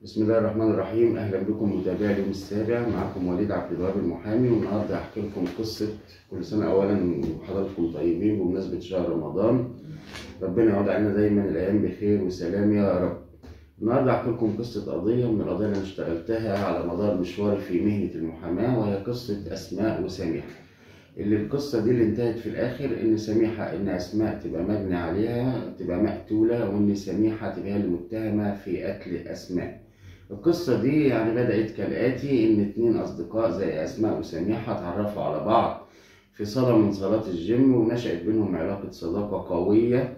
بسم الله الرحمن الرحيم اهلا بكم متابعي اليوم السابع معكم وليد عبد الوهاب المحامي والنهارده هحكي لكم قصه كل سنه اولا وحضراتكم طيبين بمناسبه شهر رمضان ربنا يعود علينا دايما الايام بخير وسلام يا رب النهارده هحكي لكم قصه قضيه من القضايا اللي انا اشتغلتها على مدار مشواري في مهنه المحاماه وهي قصه اسماء وسميحه اللي القصه دي اللي انتهت في الاخر ان سميحه ان اسماء تبقى مجني عليها تبقى مقتوله وان سميحه تبقى هي المتهمه في قتل اسماء القصة دي يعني بدأت كالآتي إن اتنين أصدقاء زي أسماء وسميحة اتعرفوا على بعض في صالة من صالات الجيم ونشأت بينهم علاقة صداقة قوية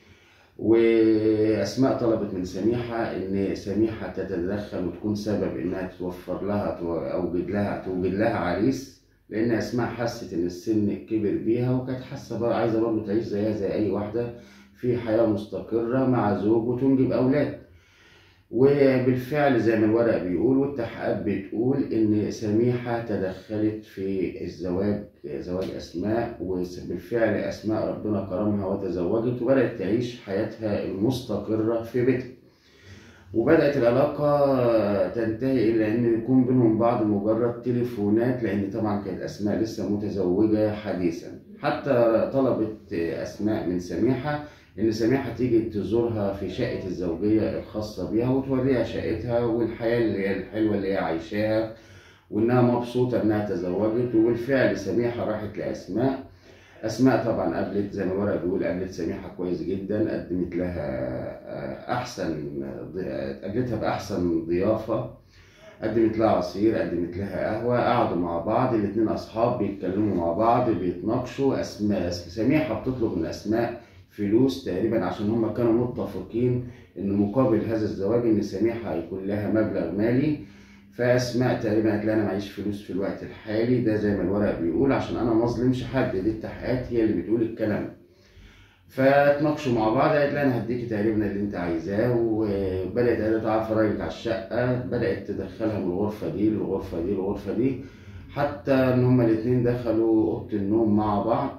وأسماء طلبت من سميحة إن سميحة تتدخل وتكون سبب إنها توفر لها أوجد لها توجد لها عريس لأن أسماء حست إن السن كبر بيها وكانت حاسة بقى عايزة برضه تعيش زيها زي أي واحدة في حياة مستقرة مع زوج وتنجب أولاد. وبالفعل زي ما الورق بيقول والتحقيقات بتقول ان سميحه تدخلت في الزواج زواج اسماء وبالفعل اسماء ربنا كرمها وتزوجت وبدات تعيش حياتها المستقره في بيتها وبدات العلاقه تنتهي الى ان يكون بينهم بعض مجرد تليفونات لان طبعا كانت اسماء لسه متزوجه حديثا حتى طلبت اسماء من سميحه ان سميحه تيجي تزورها في شقه الزوجيه الخاصه بيها وتوريها شقتها والحياه اللي هي الحلوه اللي هي عايشاها وانها مبسوطه انها تزوجت وبالفعل سميحه راحت لاسماء اسماء طبعا قابلت زي ما الورق بيقول قابلت سميحه كويس جدا قدمت لها احسن قابلتها باحسن ضيافه قدمت لها عصير قدمت لها قهوه قعدوا مع بعض الاتنين اصحاب بيتكلموا مع بعض بيتناقشوا اسماء سميحه بتطلب من اسماء فلوس تقريبا عشان هما كانوا متفقين ان مقابل هذا الزواج ان سميحه هيكون لها مبلغ مالي فاسماء تقريبا قالت لها انا معيش فلوس في الوقت الحالي ده زي ما الورق بيقول عشان انا ما اظلمش حد دي التحقيقات هي اللي بتقول الكلام فتناقشوا مع بعض قالت لها انا هديكي تقريبا اللي انت عايزاه وبدات قالت تعرف رايك على الشقه بدات تدخلها من الغرفه دي للغرفه دي للغرفه دي حتى ان هما الاثنين دخلوا اوضه النوم مع بعض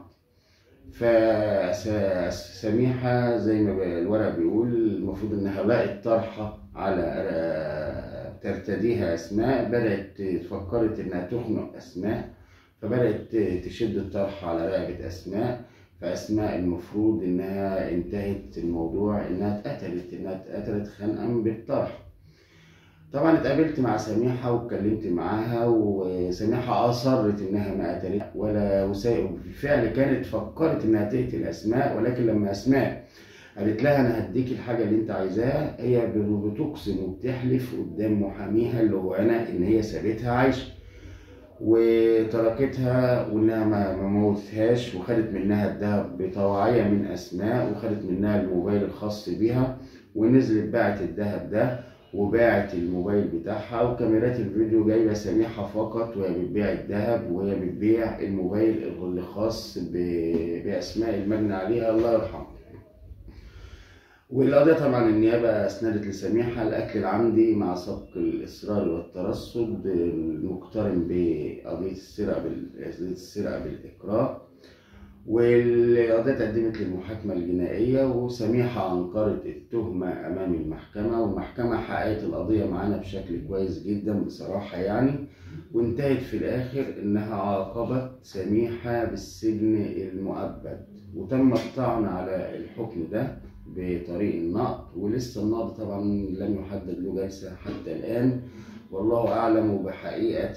فسميحة زي ما الورق بيقول المفروض إنها لقت طرحة على ترتديها أسماء بدأت فكرت إنها تخنق أسماء فبدأت تشد الطرحة على رقبة أسماء فأسماء المفروض إنها انتهت الموضوع إنها اتقتلت إنها اتقتلت خنقا بالطرح طبعا اتقابلت مع سميحة واتكلمت معاها وسميحة أصرت إنها ما قتلت ولا بالفعل كانت فكرت إنها تقتل أسماء ولكن لما أسماء قالت لها أنا هديك الحاجة اللي أنت عايزاها هي بتقسم وبتحلف قدام محاميها اللي هو أنا إن هي سابتها عايشة وتركتها وإنها ما موتتهاش وخدت منها الذهب بطواعية من أسماء وخدت منها الموبايل الخاص بيها ونزلت باعت الذهب ده وباعت الموبايل بتاعها وكاميرات الفيديو جايبه سميحه فقط وهي بتبيع الذهب وهي بتبيع الموبايل اللي خاص باسماء المجني عليها الله يرحمها. والقضية طبعا النيابة أسندت لسميحة القتل العمدي مع سبق الإصرار والترصد المقترن بقضية السرقة قضية السرقة بالإكراه والقضية اتقدمت للمحاكمة الجنائية وسميحة أنكرت التهمة أمام المحكمة والمحكمة حققت القضية معانا بشكل كويس جدا بصراحة يعني وانتهت في الآخر إنها عاقبت سميحة بالسجن المؤبد وتم الطعن على الحكم ده بطريق النقض ولسه النقض طبعا لم يحدد له جلسة حتى الآن والله أعلم بحقيقة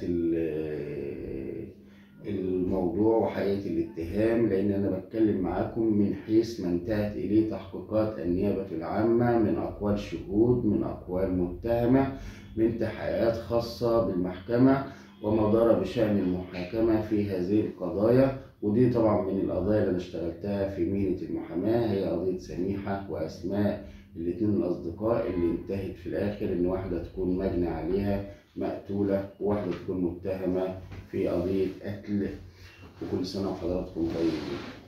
الموضوع وحقيقة الاتهام لأن أنا بتكلم معاكم من حيث ما انتهت إليه تحقيقات النيابة العامة من أقوال شهود من أقوال متهمة من تحقيقات خاصة بالمحكمة وما دار بشأن المحاكمة في هذه القضايا ودي طبعا من القضايا اللي أنا اشتغلتها في مهنة المحاماة هي قضية سميحة وأسماء الاتنين الأصدقاء اللي انتهت في الآخر إن واحدة تكون مجني عليها مقتولة وواحدة تكون متهمة في قضية قتل وكل سنة وحضراتكم طيبين